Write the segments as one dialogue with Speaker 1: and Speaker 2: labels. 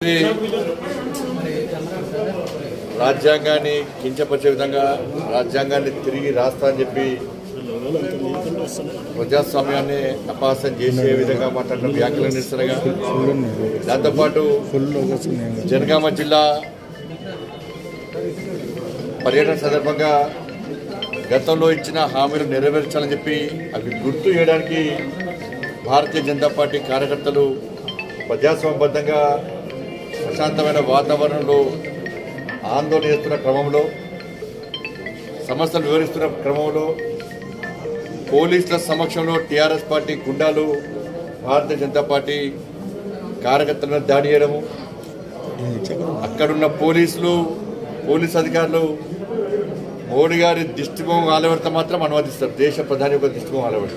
Speaker 1: ఇది రాజ్యాంగాన్ని కించపరిచే విధంగా రాజ్యాంగాన్ని తిరిగి రాస్తా అని చెప్పి ప్రజాస్వామ్యాన్ని అపహాసం చేసే విధంగా మాట్లాడిన వ్యాఖ్యానిస్తున్నాగా దాంతోపాటు జనగామ జిల్లా పర్యటన సందర్భంగా గతంలో ఇచ్చిన హామీలు నెరవేర్చాలని చెప్పి అవి గుర్తు చేయడానికి భారతీయ జనతా పార్టీ కార్యకర్తలు ప్రజాస్వామ్యబద్ధంగా ప్రశాంతమైన వాతావరణంలో ఆందోళన చేస్తున్న క్రమంలో సమస్యలు వివరిస్తున్న క్రమంలో పోలీసుల సమక్షంలో టీఆర్ఎస్ పార్టీ గుండాలు భారతీయ జనతా పార్టీ కార్యకర్తలను దాడి చేయడము అక్కడున్న పోలీసులు పోలీస్ అధికారులు మోడీ గారి దిష్టిబొమ్మ ఆలవడితే మాత్రం అనుమతిస్తారు దేశ ప్రధాని యొక్క దిష్టిబొమ్మ ఆలవడి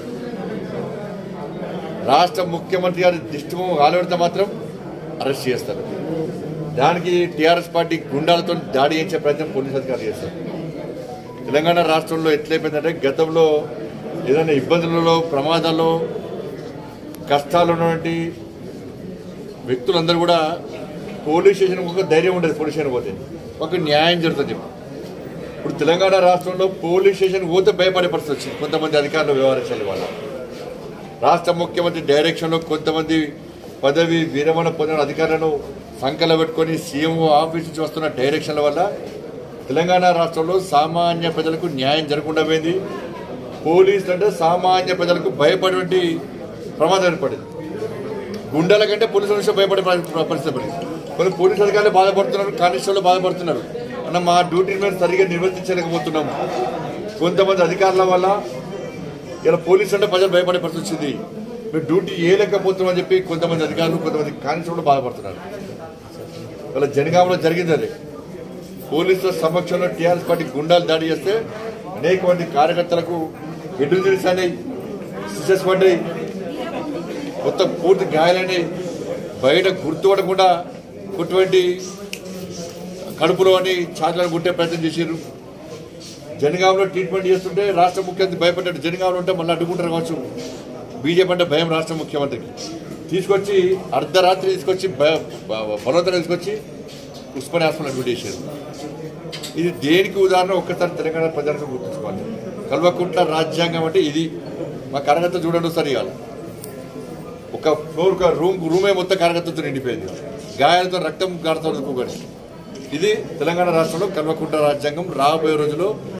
Speaker 1: రాష్ట్ర ముఖ్యమంత్రి గారి దిష్టిబొమ్మ ఆలవడితే మాత్రం అరెస్ట్ చేస్తారు దానికి టీఆర్ఎస్ పార్టీ గుండాలతో దాడి చేయించే ప్రయత్నం పోలీస్ అధికారులు చేస్తారు తెలంగాణ రాష్ట్రంలో ఎట్లయిపోయిందంటే గతంలో ఏదైనా ఇబ్బందులలో ప్రమాదాల్లో కష్టాలు ఉన్నటువంటి వ్యక్తులందరూ కూడా పోలీస్ స్టేషన్ ఒక ధైర్యం ఉండేది పోలీస్ స్టేషన్ పోతే ఒక న్యాయం జరుగుతుంది చెప్పి ఇప్పుడు తెలంగాణ రాష్ట్రంలో పోలీస్ స్టేషన్ పోతే భయపడే పరిస్థితి వచ్చింది కొంతమంది అధికారులు వ్యవహరించాలి వాళ్ళ రాష్ట్ర ముఖ్యమంత్రి డైరెక్షన్లో కొంతమంది పదవి విరమణ పొందిన అధికారులను సంకల పెట్టుకొని సీఎం ఆఫీస్ నుంచి వస్తున్న డైరెక్షన్ల వల్ల తెలంగాణ రాష్ట్రంలో సామాన్య ప్రజలకు న్యాయం జరగకుండా పోయింది పోలీసులు అంటే సామాన్య ప్రజలకు భయపడేటువంటి ప్రమాదం ఏర్పడింది గుండెల కంటే పోలీసుల నుంచి భయపడే పరి- పరిస్థితి పడింది కొన్ని పోలీసు అధికారులు బాధపడుతున్నారు కానిస్టేబుల్ బాధపడుతున్నారు అన్న మా డ్యూటీని మేము సరిగ్గా నిర్వర్తించలేకపోతున్నాము కొంతమంది అధికారుల వల్ల ఇలా పోలీసు అంటే ప్రజలు భయపడే పరిస్థితి వచ్చింది మీరు డ్యూటీ చేయలేకపోతున్నామని చెప్పి కొంతమంది అధికారులు కొంతమంది కానిస్టేబుల్ బాధపడుతున్నారు వాళ్ళ జనగామలో జరిగింది అది పోలీసుల సమక్షంలో టీఆర్ఎస్ పార్టీ గుండాలు దాడి చేస్తే అనేక మంది కార్యకర్తలకు ఎడ్డు తెలిసాయి సిసెస్ పడ్డాయి మొత్తం పూర్తి గాయాలని బయట గుర్తుపడకుండా కొటువంటి కడుపులో అని ఛాతలను గుట్టే ప్రయత్నం చేశారు జనగాంలో ట్రీట్మెంట్ చేస్తుంటే రాష్ట్ర ముఖ్యమంత్రి భయపడ్డాడు జనగాంలో ఉంటే మళ్ళీ అడ్డుకుంటారు కావచ్చు బీజేపీ అంటే భయం రాష్ట్ర ముఖ్యమంత్రికి తీసుకొచ్చి అర్ధరాత్రి తీసుకొచ్చి భయ- బ- బలవంతంగా తీసుకొచ్చి ఉస్మాన్ హాస్పిటల్ అడ్మిట్ చేశారు ఇది దేనికి ఉదాహరణ ఒక్కసారి తెలంగాణ ప్రజలకు గుర్తుంచుకోవాలి కల్వకుంట్ల రాజ్యాంగం అంటే ఇది మా కార్యకర్త చూడండి ఒకసారి ఇవాళ ఒక ఫ్లోర్ ఒక రూమ్ రూమే మొత్తం కార్యకర్తతో నిండిపోయింది గాయాలతో రక్తం గారుతో ఇది తెలంగాణ రాష్ట్రంలో కల్వకుంట్ల రాజ్యాంగం రాబోయే రోజుల్లో